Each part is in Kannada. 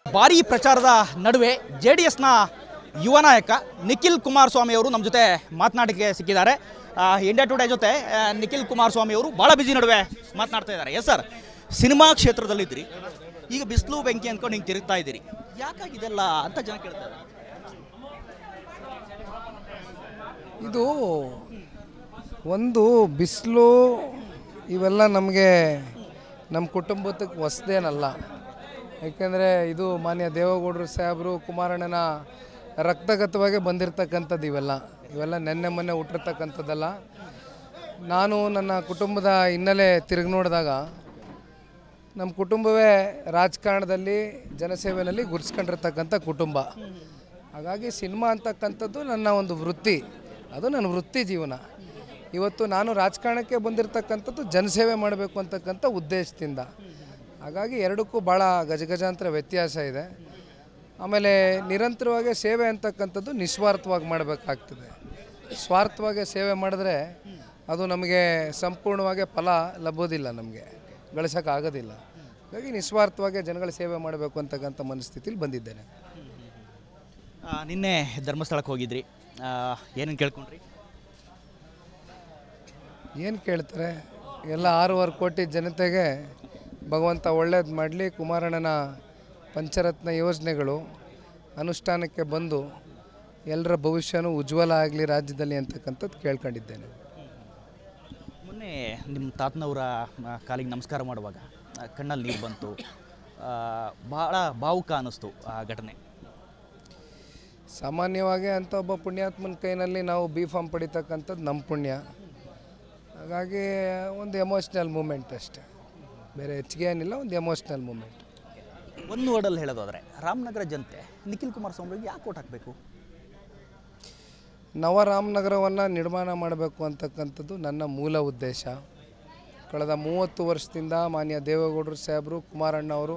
ಭಾರೀ ಪ್ರಚಾರದ ನಡುವೆ ಜೆ ಡಿ ಎಸ್ನ ಯುವ ನಾಯಕ ನಿಖಿಲ್ ಕುಮಾರಸ್ವಾಮಿ ಅವರು ನಮ್ಮ ಜೊತೆ ಮಾತನಾಡಕ್ಕೆ ಸಿಕ್ಕಿದ್ದಾರೆ ಆ, ಇಂಡಿಯಾ ಟುಡೇ ಜೊತೆ ಆ, ನಿಖಿಲ್ ಕುಮಾರಸ್ವಾಮಿ ಅವರು ಭಾಳ ಬಿಸಿ ನಡುವೆ ಮಾತನಾಡ್ತಾ ಇದ್ದಾರೆ ಎಸ್ ಸರ್ ಸಿನಿಮಾ ಕ್ಷೇತ್ರದಲ್ಲಿದ್ರಿ ಈಗ ಬಿಸಿಲು ಬೆಂಕಿ ಅಂದ್ಕೊಂಡು ಹಿಂಗೆ ತಿರುಗ್ತಾ ಇದ್ದೀರಿ ಯಾಕಾಗಿದೆಲ್ಲ ಅಂತ ಜನ ಕೇಳ್ತಾರೆ ಇದು ಒಂದು ಬಿಸಿಲು ಇವೆಲ್ಲ ನಮಗೆ ನಮ್ಮ ಕುಟುಂಬಕ್ಕೆ ಹೊಸದೇನಲ್ಲ ಯಾಕೆಂದರೆ ಇದು ಮಾನ್ಯ ದೇವೇಗೌಡರು ಸಾಹೇಬರು ಕುಮಾರಣ್ಣನ ರಕ್ತಗತವಾಗಿ ಬಂದಿರತಕ್ಕಂಥದ್ದು ಇವೆಲ್ಲ ಇವೆಲ್ಲ ನೆನ್ನೆ ಮೊನ್ನೆ ಹುಟ್ಟಿರ್ತಕ್ಕಂಥದ್ದಲ್ಲ ನಾನು ನನ್ನ ಕುಟುಂಬದ ಹಿನ್ನೆಲೆ ತಿರುಗಿ ನೋಡಿದಾಗ ನಮ್ಮ ಕುಟುಂಬವೇ ರಾಜಕಾರಣದಲ್ಲಿ ಜನಸೇವೆಯಲ್ಲಿ ಗುರ್ಸ್ಕೊಂಡಿರ್ತಕ್ಕಂಥ ಕುಟುಂಬ ಹಾಗಾಗಿ ಸಿನಿಮಾ ಅಂತಕ್ಕಂಥದ್ದು ನನ್ನ ಒಂದು ವೃತ್ತಿ ಅದು ನನ್ನ ವೃತ್ತಿ ಜೀವನ ಇವತ್ತು ನಾನು ರಾಜಕಾರಣಕ್ಕೆ ಬಂದಿರತಕ್ಕಂಥದ್ದು ಜನಸೇವೆ ಮಾಡಬೇಕು ಅಂತಕ್ಕಂಥ ಉದ್ದೇಶದಿಂದ ಹಾಗಾಗಿ ಎರಡಕ್ಕೂ ಭಾಳ ಗಜಗಜಾಂತರ ವ್ಯತ್ಯಾಸ ಇದೆ ಆಮೇಲೆ ನಿರಂತರವಾಗಿ ಸೇವೆ ಅಂತಕ್ಕಂಥದ್ದು ನಿಸ್ವಾರ್ಥವಾಗಿ ಮಾಡಬೇಕಾಗ್ತದೆ ಸ್ವಾರ್ಥವಾಗಿ ಸೇವೆ ಮಾಡಿದ್ರೆ ಅದು ನಮಗೆ ಸಂಪೂರ್ಣವಾಗಿ ಫಲ ಲಭೋದಿಲ್ಲ ನಮಗೆ ಗಳಿಸೋಕ್ಕಾಗೋದಿಲ್ಲ ಹಾಗಾಗಿ ನಿಸ್ವಾರ್ಥವಾಗಿ ಜನಗಳ ಸೇವೆ ಮಾಡಬೇಕು ಅಂತಕ್ಕಂಥ ಮನಸ್ಥಿತಿಲಿ ಬಂದಿದ್ದೇನೆ ಆ, ನಿನ್ನೆ ಧರ್ಮಸ್ಥಳಕ್ಕೆ ಹೋಗಿದ್ರಿ ಏನೇನು ಕೇಳ್ಕೊಂಡ್ರಿ ಏನು ಕೇಳ್ತಾರೆ ಎಲ್ಲ ಆರೂವರೆ ಕೋಟಿ ಜನತೆಗೆ ಭಗವಂತ ಒಳ್ಳೇದು ಮಾಡಲಿ ಕುಮಾರಣ್ಣನ ಪಂಚರತ್ನ ಯೋಜನೆಗಳು ಅನುಷ್ಠಾನಕ್ಕೆ ಬಂದು ಎಲ್ಲರ ಭವಿಷ್ಯನೂ ಉಜ್ವಲ ಆಗಲಿ ರಾಜ್ಯದಲ್ಲಿ ಅಂತಕ್ಕಂಥದ್ದು ಕೇಳ್ಕೊಂಡಿದ್ದೇನೆ ಮೊನ್ನೆ ನಿಮ್ಮ ತಾತನವರ ಆ, ಕಾಲಿಗೆ ನಮಸ್ಕಾರ ಮಾಡುವಾಗ ಆ, ಕಣ್ಣಲ್ಲಿ ನೀರು ಬಂತು ಆ, ಭಾಳ ಭಾವುಕ ಅನ್ನಿಸ್ತು ಆ ಘಟನೆ ಸಾಮಾನ್ಯವಾಗಿ ಅಂಥ ಒಬ್ಬ ಪುಣ್ಯಾತ್ಮನ ಕೈನಲ್ಲಿ ನಾವು ಬಿ ಫಾರ್ಮ್ ಪಡಿತಕ್ಕಂಥದ್ದು ನಮ್ಮ ಪುಣ್ಯ ಹಾಗಾಗಿ ಒಂದು ಎಮೋಷ್ನಲ್ ಮೂಮೆಂಟ್ ಅಷ್ಟೇ ಬೇರೆ ಹೆಚ್ಚಿಗೆ ಏನಿಲ್ಲ ಒಂದು ಎಮೋಷ್ನಲ್ ಮೂಮೆಂಟ್ ಒಂದು ವರ್ಡಲ್ಲಿ ಹೇಳೋದಾದ್ರೆ ರಾಮನಗರ ಜನತೆ ನಿಖಿಲ್ ಕುಮಾರಸ್ವಾಮಿಗೆ ಯಾಕೆ ಓಟ್ ಹಾಕಬೇಕು ನವರಾಮನಗರವನ್ನು ನಿರ್ಮಾಣ ಮಾಡಬೇಕು ಅಂತಕ್ಕಂಥದ್ದು ನನ್ನ ಮೂಲ ಉದ್ದೇಶ ಕಳೆದ ಮೂವತ್ತು ವರ್ಷದಿಂದ ಮಾನ್ಯ ದೇವೇಗೌಡರು ಸಾಹೇಬರು ಕುಮಾರಣ್ಣ ಅವರು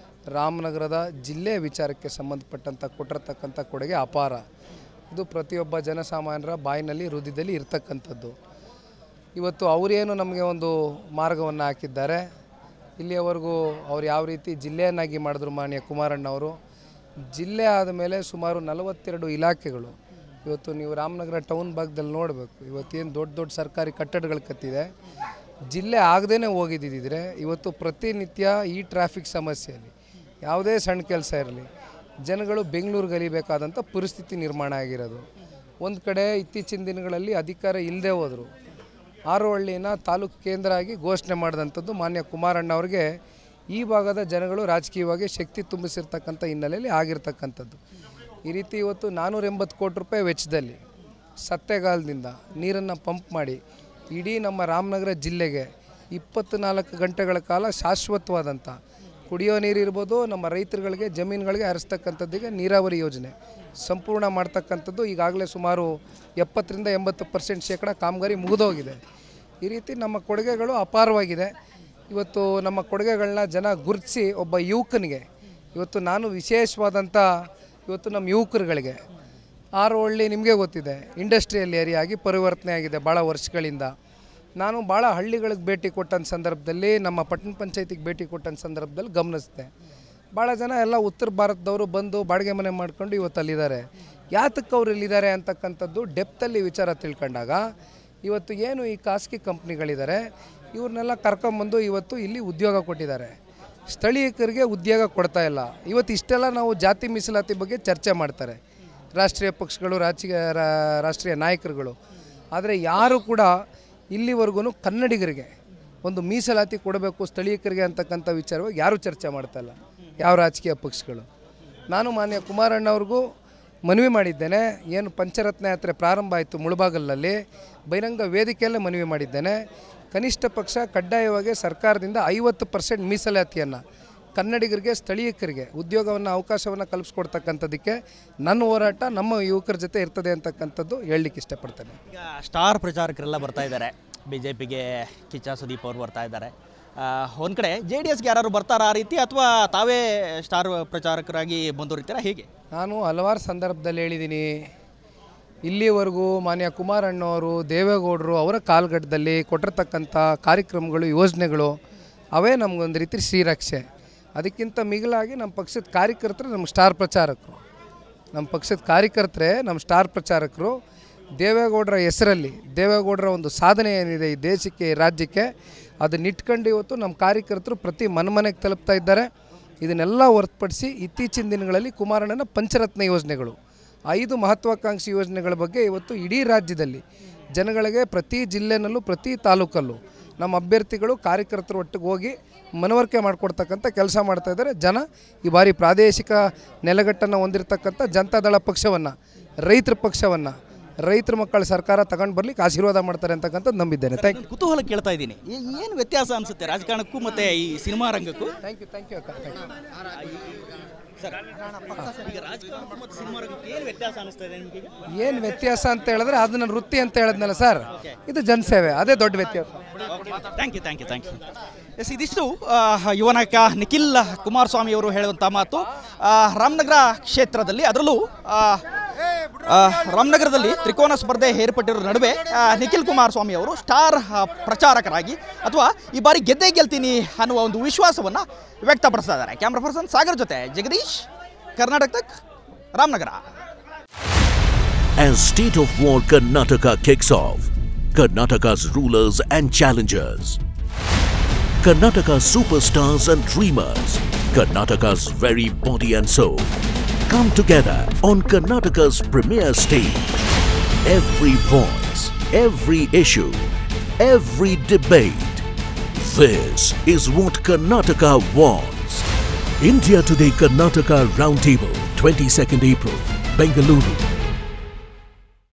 ರಾಮನಗರದ ಜಿಲ್ಲೆ ವಿಚಾರಕ್ಕೆ ಸಂಬಂಧಪಟ್ಟಂಥ ಕೊಟ್ಟಿರ್ತಕ್ಕಂಥ ಕೊಡುಗೆ ಅಪಾರ ಇದು ಪ್ರತಿಯೊಬ್ಬ ಜನಸಾಮಾನ್ಯರ ಬಾಯಿನಲ್ಲಿ ಹೃದಯದಲ್ಲಿ ಇರ್ತಕ್ಕಂಥದ್ದು ಇವತ್ತು ಅವರೇನು ನಮಗೆ ಒಂದು ಮಾರ್ಗವನ್ನು ಹಾಕಿದ್ದಾರೆ ಇಲ್ಲಿಯವರೆಗೂ ಅವ್ರು ಯಾವ ರೀತಿ ಜಿಲ್ಲೆಯನ್ನಾಗಿ ಮಾಡಿದ್ರು ಮಾನ್ಯ ಕುಮಾರಣ್ಣವರು ಜಿಲ್ಲೆ ಆದಮೇಲೆ ಸುಮಾರು ನಲವತ್ತೆರಡು ಇಲಾಖೆಗಳು ಇವತ್ತು ನೀವು ರಾಮನಗರ ಟೌನ್ ಭಾಗದಲ್ಲಿ ನೋಡಬೇಕು ಇವತ್ತೇನು ದೊಡ್ಡ ದೊಡ್ಡ ಸರ್ಕಾರಿ ಕಟ್ಟಡಗಳು ಕತ್ತಿದೆ ಜಿಲ್ಲೆ ಆಗದೇ ಹೋಗಿದ್ದಿದ್ರೆ ಇವತ್ತು ಪ್ರತಿನಿತ್ಯ ಈ ಟ್ರಾಫಿಕ್ ಸಮಸ್ಯೆಯಲ್ಲಿ ಯಾವುದೇ ಸಣ್ಣ ಕೆಲಸ ಇರಲಿ ಜನಗಳು ಬೆಂಗಳೂರಿಗೆ ಅಲಿಬೇಕಾದಂಥ ಪರಿಸ್ಥಿತಿ ನಿರ್ಮಾಣ ಆಗಿರೋದು ಒಂದು ಕಡೆ ಇತ್ತೀಚಿನ ದಿನಗಳಲ್ಲಿ ಅಧಿಕಾರ ಇಲ್ಲದೆ ಹೋದರು ಆರೋಹಳ್ಳಿನ ತಾಲೂಕು ಕೇಂದ್ರ ಆಗಿ ಘೋಷಣೆ ಮಾಡಿದಂಥದ್ದು ಮಾನ್ಯ ಕುಮಾರಣ್ಣ ಅವರಿಗೆ ಈ ಭಾಗದ ಜನಗಳು ರಾಜಕೀಯವಾಗಿ ಶಕ್ತಿ ತುಂಬಿಸಿರ್ತಕ್ಕಂಥ ಹಿನ್ನೆಲೆಯಲ್ಲಿ ಆಗಿರ್ತಕ್ಕಂಥದ್ದು ಈ ರೀತಿ ಇವತ್ತು ನಾನ್ನೂರ ಎಂಬತ್ತು ಕೋಟಿ ರೂಪಾಯಿ ವೆಚ್ಚದಲ್ಲಿ ಸತ್ತೆಗಾಲದಿಂದ ನೀರನ್ನು ಪಂಪ್ ಮಾಡಿ ಇಡೀ ನಮ್ಮ ರಾಮನಗರ ಜಿಲ್ಲೆಗೆ ಇಪ್ಪತ್ತ್ನಾಲ್ಕು ಗಂಟೆಗಳ ಕಾಲ ಶಾಶ್ವತವಾದಂಥ ಕುಡಿಯೋ ನೀರು ಇರ್ಬೋದು ನಮ್ಮ ರೈತರುಗಳಿಗೆ ಜಮೀನುಗಳಿಗೆ ಹರಿಸ್ತಕ್ಕಂಥದ್ದಿಗೆ ನೀರಾವರಿ ಯೋಜನೆ ಸಂಪೂರ್ಣ ಮಾಡ್ತಕ್ಕಂಥದ್ದು ಈಗಾಗಲೇ ಸುಮಾರು ಎಪ್ಪತ್ತರಿಂದ ಎಂಬತ್ತು ಪರ್ಸೆಂಟ್ ಶೇಕಡ ಕಾಮಗಾರಿ ಮುಗಿದೋಗಿದೆ ಈ ರೀತಿ ನಮ್ಮ ಕೊಡುಗೆಗಳು ಅಪಾರವಾಗಿದೆ ಇವತ್ತು ನಮ್ಮ ಕೊಡುಗೆಗಳನ್ನ ಜನ ಗುರುತಿಸಿ ಒಬ್ಬ ಯುವಕನಿಗೆ ಇವತ್ತು ನಾನು ವಿಶೇಷವಾದಂಥ ಇವತ್ತು ನಮ್ಮ ಯುವಕರುಗಳಿಗೆ ಆರು ಹಳ್ಳಿ ನಿಮಗೆ ಗೊತ್ತಿದೆ ಇಂಡಸ್ಟ್ರಿಯಲ್ ಏರಿಯಾ ಆಗಿ ಪರಿವರ್ತನೆ ಆಗಿದೆ ಭಾಳ ವರ್ಷಗಳಿಂದ ನಾನು ಭಾಳ ಹಳ್ಳಿಗಳಿಗೆ ಭೇಟಿ ಕೊಟ್ಟಂಥ ಸಂದರ್ಭದಲ್ಲಿ ನಮ್ಮ ಪಟ್ಟಣ ಪಂಚಾಯತಿಗೆ ಭೇಟಿ ಕೊಟ್ಟಂಥ ಸಂದರ್ಭದಲ್ಲಿ ಗಮನಿಸಿದೆ ಭಾಳ ಜನ ಎಲ್ಲ ಉತ್ತರ ಭಾರತದವರು ಬಂದು ಬಾಡಿಗೆ ಮನೆ ಮಾಡ್ಕೊಂಡು ಇವತ್ತು ಅಲ್ಲಿದ್ದಾರೆ ಯಾತಕ್ಕೆ ಅವ್ರು ಇಲ್ಲಿದ್ದಾರೆ ಅಂತಕ್ಕಂಥದ್ದು ಡೆಪ್ತಲ್ಲಿ ವಿಚಾರ ತಿಳ್ಕೊಂಡಾಗ ಇವತ್ತು ಏನು ಈ ಖಾಸಗಿ ಕಂಪ್ನಿಗಳಿದ್ದಾರೆ ಇವ್ರನ್ನೆಲ್ಲ ಕರ್ಕೊಂಬಂದು ಇವತ್ತು ಇಲ್ಲಿ ಉದ್ಯೋಗ ಕೊಟ್ಟಿದ್ದಾರೆ ಸ್ಥಳೀಯಕರಿಗೆ ಉದ್ಯೋಗ ಕೊಡ್ತಾ ಇಲ್ಲ ಇವತ್ತು ಇಷ್ಟೆಲ್ಲ ನಾವು ಜಾತಿ ಮೀಸಲಾತಿ ಬಗ್ಗೆ ಚರ್ಚೆ ಮಾಡ್ತಾರೆ ರಾಷ್ಟ್ರೀಯ ಪಕ್ಷಗಳು ರಾಜಕೀಯ ರಾ- ರಾಷ್ಟ್ರೀಯ ನಾಯಕರುಗಳು ಆದರೆ ಯಾರು ಕೂಡ ಇಲ್ಲಿವರೆಗೂ ಕನ್ನಡಿಗರಿಗೆ ಒಂದು ಮೀಸಲಾತಿ ಕೊಡಬೇಕು ಸ್ಥಳೀಯಕರಿಗೆ ಅಂತಕ್ಕಂಥ ವಿಚಾರವಾಗಿ ಯಾರೂ ಚರ್ಚೆ ಮಾಡ್ತಾ ಇಲ್ಲ ಯಾವ ರಾಜಕೀಯ ಪಕ್ಷಗಳು ನಾನು ಮಾನ್ಯ ಕುಮಾರಣ್ಣವ್ರಿಗೂ ಮನವಿ ಮಾಡಿದ್ದೇನೆ ಏನು ಪಂಚರತ್ನ ಯಾತ್ರೆ ಪ್ರಾರಂಭ ಆಯಿತು ಮುಳುಬಾಗಲಲ್ಲಿ ಬಹಿರಂಗ ವೇದಿಕೆಯಲ್ಲೇ ಮನವಿ ಮಾಡಿದ್ದೇನೆ ಕನಿಷ್ಠ ಪಕ್ಷ ಕಡ್ಡಾಯವಾಗಿ ಸರ್ಕಾರದಿಂದ ಐವತ್ತು ಪರ್ಸೆಂಟ್ ಮೀಸಲಾತಿಯನ್ನು ಕನ್ನಡಿಗರಿಗೆ ಸ್ಥಳೀಯಕರಿಗೆ ಉದ್ಯೋಗವನ್ನು ಅವಕಾಶವನ್ನು ಕಲ್ಪಿಸ್ಕೊಡ್ತಕ್ಕಂಥದ್ದಕ್ಕೆ ನನ್ನ ಹೋರಾಟ ನಮ್ಮ ಯುವಕರ ಜೊತೆ ಇರ್ತದೆ ಅಂತಕ್ಕಂಥದ್ದು ಹೇಳಲಿಕ್ಕೆ ಇಷ್ಟಪಡ್ತೇನೆ ಈಗ ಸ್ಟಾರ್ ಪ್ರಚಾರಕರೆಲ್ಲ ಬರ್ತಾ ಇದ್ದಾರೆ ಬಿ ಜೆ ಪಿಗೆ ಕಿಚ್ಚ ಸುದೀಪ್ ಅವರು ಬರ್ತಾ ಇದ್ದಾರೆ ಒಂದು ಕಡೆ ಜೆ ಡಿ ಎಸ್ಗೆ ಯಾರು ಬರ್ತಾರಾ ಆ ರೀತಿ ಅಥವಾ ತಾವೇ ಸ್ಟಾರ್ ಪ್ರಚಾರಕರಾಗಿ ಮುಂದುವರಿತೀರಾ ಹೇಗೆ ನಾನು ಹಲವಾರು ಸಂದರ್ಭದಲ್ಲಿ ಹೇಳಿದ್ದೀನಿ ಇಲ್ಲಿವರೆಗೂ ಮಾನ್ಯ ಕುಮಾರಣ್ಣವರು ದೇವೇಗೌಡರು ಅವರ ಕಾಲಘಟ್ಟದಲ್ಲಿ ಕೊಟ್ಟಿರ್ತಕ್ಕಂಥ ಕಾರ್ಯಕ್ರಮಗಳು ಯೋಜನೆಗಳು ಅವೇ ನಮಗೊಂದು ರೀತಿ ಶ್ರೀರಕ್ಷೆ ಅದಕ್ಕಿಂತ ಮಿಗಿಲಾಗಿ ನಮ್ಮ ಪಕ್ಷದ ಕಾರ್ಯಕರ್ತರು ನಮ್ಮ ಸ್ಟಾರ್ ಪ್ರಚಾರಕರು ನಮ್ಮ ಪಕ್ಷದ ಕಾರ್ಯಕರ್ತರೇ ನಮ್ಮ ಸ್ಟಾರ್ ಪ್ರಚಾರಕರು ದೇವೇಗೌಡರ ಹೆಸರಲ್ಲಿ ದೇವೇಗೌಡರ ಒಂದು ಸಾಧನೆ ಏನಿದೆ ಈ ದೇಶಕ್ಕೆ ಈ ರಾಜ್ಯಕ್ಕೆ ಅದನ್ನ ಇಟ್ಕೊಂಡು ಇವತ್ತು ನಮ್ಮ ಕಾರ್ಯಕರ್ತರು ಪ್ರತಿ ಮನೆಗೆ ತಲುಪ್ತಾ ಇದ್ದಾರೆ ಇದನ್ನೆಲ್ಲ ಹೊರತುಪಡಿಸಿ ಇತ್ತೀಚಿನ ದಿನಗಳಲ್ಲಿ ಕುಮಾರಣ್ಣನ ಪಂಚರತ್ನ ಯೋಜನೆಗಳು ಐದು ಮಹತ್ವಾಕಾಂಕ್ಷಿ ಯೋಜನೆಗಳ ಬಗ್ಗೆ ಇವತ್ತು ಇಡೀ ರಾಜ್ಯದಲ್ಲಿ ಜನಗಳಿಗೆ ಪ್ರತಿ ಜಿಲ್ಲೆನಲ್ಲೂ ಪ್ರತಿ ತಾಲೂಕಲ್ಲೂ ನಮ್ಮ ಅಭ್ಯರ್ಥಿಗಳು ಕಾರ್ಯಕರ್ತರು ಒಟ್ಟಿಗೆ ಹೋಗಿ ಮನವರಿಕೆ ಮಾಡಿಕೊಡ್ತಕ್ಕಂಥ ಕೆಲಸ ಮಾಡ್ತಾ ಇದ್ದಾರೆ ಜನ ಈ ಬಾರಿ ಪ್ರಾದೇಶಿಕ ನೆಲೆಗಟ್ಟನ್ನು ಹೊಂದಿರತಕ್ಕಂಥ ಜನತಾದಳ ಪಕ್ಷವನ್ನು ರೈತರ ಪಕ್ಷವನ್ನು ರೈತರ ಮಕ್ಕಳ ಸರ್ಕಾರ ತಗೊಂಡು ಬರ್ಲಿಕ್ಕೆ ಆಶೀರ್ವಾದ ಮಾಡ್ತಾರೆ ಅಂತಕ್ಕಂಥದ್ದು ನಂಬಿದ್ದೇನೆ ಥ್ಯಾಂಕ್ ನಾನು ಕುತೂಹಲ ಕೇಳ್ತಾ ಇದ್ದೀನಿ ಏನು ವ್ಯತ್ಯಾಸ ಅನಿಸುತ್ತೆ ರಾಜಕಾರಣಕ್ಕೂ ಮತ್ತು ಈ ಸಿನಿಮಾ ರಂಗಕ್ಕೂ ಥ್ಯಾಂಕ್ ಯು ಥ್ಯಾಂಕ್ ಯು ಅಕ್ಕ ಥ್ಯಾಂಕ್ ಯು ಸರ್ ಈಗ ರಾಜಕಾರಣಕ್ಕೂ ಮತ್ತು ಸಿನಿಮಾ ರಂಗಕ್ಕೂ ಏನು ವ್ಯತ್ಯಾಸ ಅನಿಸ್ತಾ ಇದೆ ನಿಮಗೆ ಏನು ವ್ಯತ್ಯಾಸ ಅಂತ ಹೇಳಿದ್ರೆ ಅದು ನನ್ನ ವೃತ್ತಿ ಅಂತ ಹೇಳಿದ್ನಲ್ಲ ಸರ್ ಇದು ಜನಸೇವೆ ಅದೇ ದೊಡ್ಡ ವ್ಯತ್ಯಾಸ thank you thank you thank you yes ಇದಿಷ್ಟು ಆ, ಯುವ ನಾಯಕ ನಿಖಿಲ್ ಕುಮಾರಸ್ವಾಮಿ ಅವರು ಹೇಳುವಂಥ ಮಾತು ಆ, ರಾಮನಗರ ಕ್ಷೇತ್ರದಲ್ಲಿ ಅದರಲ್ಲೂ ಆ, ಆ, ರಾಮನಗರದಲ್ಲಿ ತ್ರಿಕೋನ ಸ್ಪರ್ಧೆ ಏರ್ಪಟ್ಟಿರೋ ನಡುವೆ ಆ, ನಿಖಿಲ್ ಕುಮಾರಸ್ವಾಮಿ ಅವರು ಸ್ಟಾರ್ ಆ, ಪ್ರಚಾರಕರಾಗಿ ಅಥವಾ ಈ ಬಾರಿ ಗೆದ್ದೇ ಗೆಲ್ತೀನಿ ಅನ್ನುವ ಒಂದು ವಿಶ್ವಾಸವನ್ನು ವ್ಯಕ್ತಪಡಿಸ್ತಾ ಇದ್ದಾರೆ ಕ್ಯಾಮ್ರಾ ಪರ್ಸನ್ ಸಾಗರ್ ಜೊತೆ ಜಗದೀಶ್ ಕರ್ನಾಟಕ ತಕ್ Ramanagara As State of War Karnataka kicks off, Karnataka's rulers and challengers, Karnataka's superstars and dreamers, Karnataka's very body and soul, come together on Karnataka's premier stage. Every voice, every issue, every debate. This is what Karnataka wants. India Today Karnataka Roundtable, 22nd April, Bengaluru.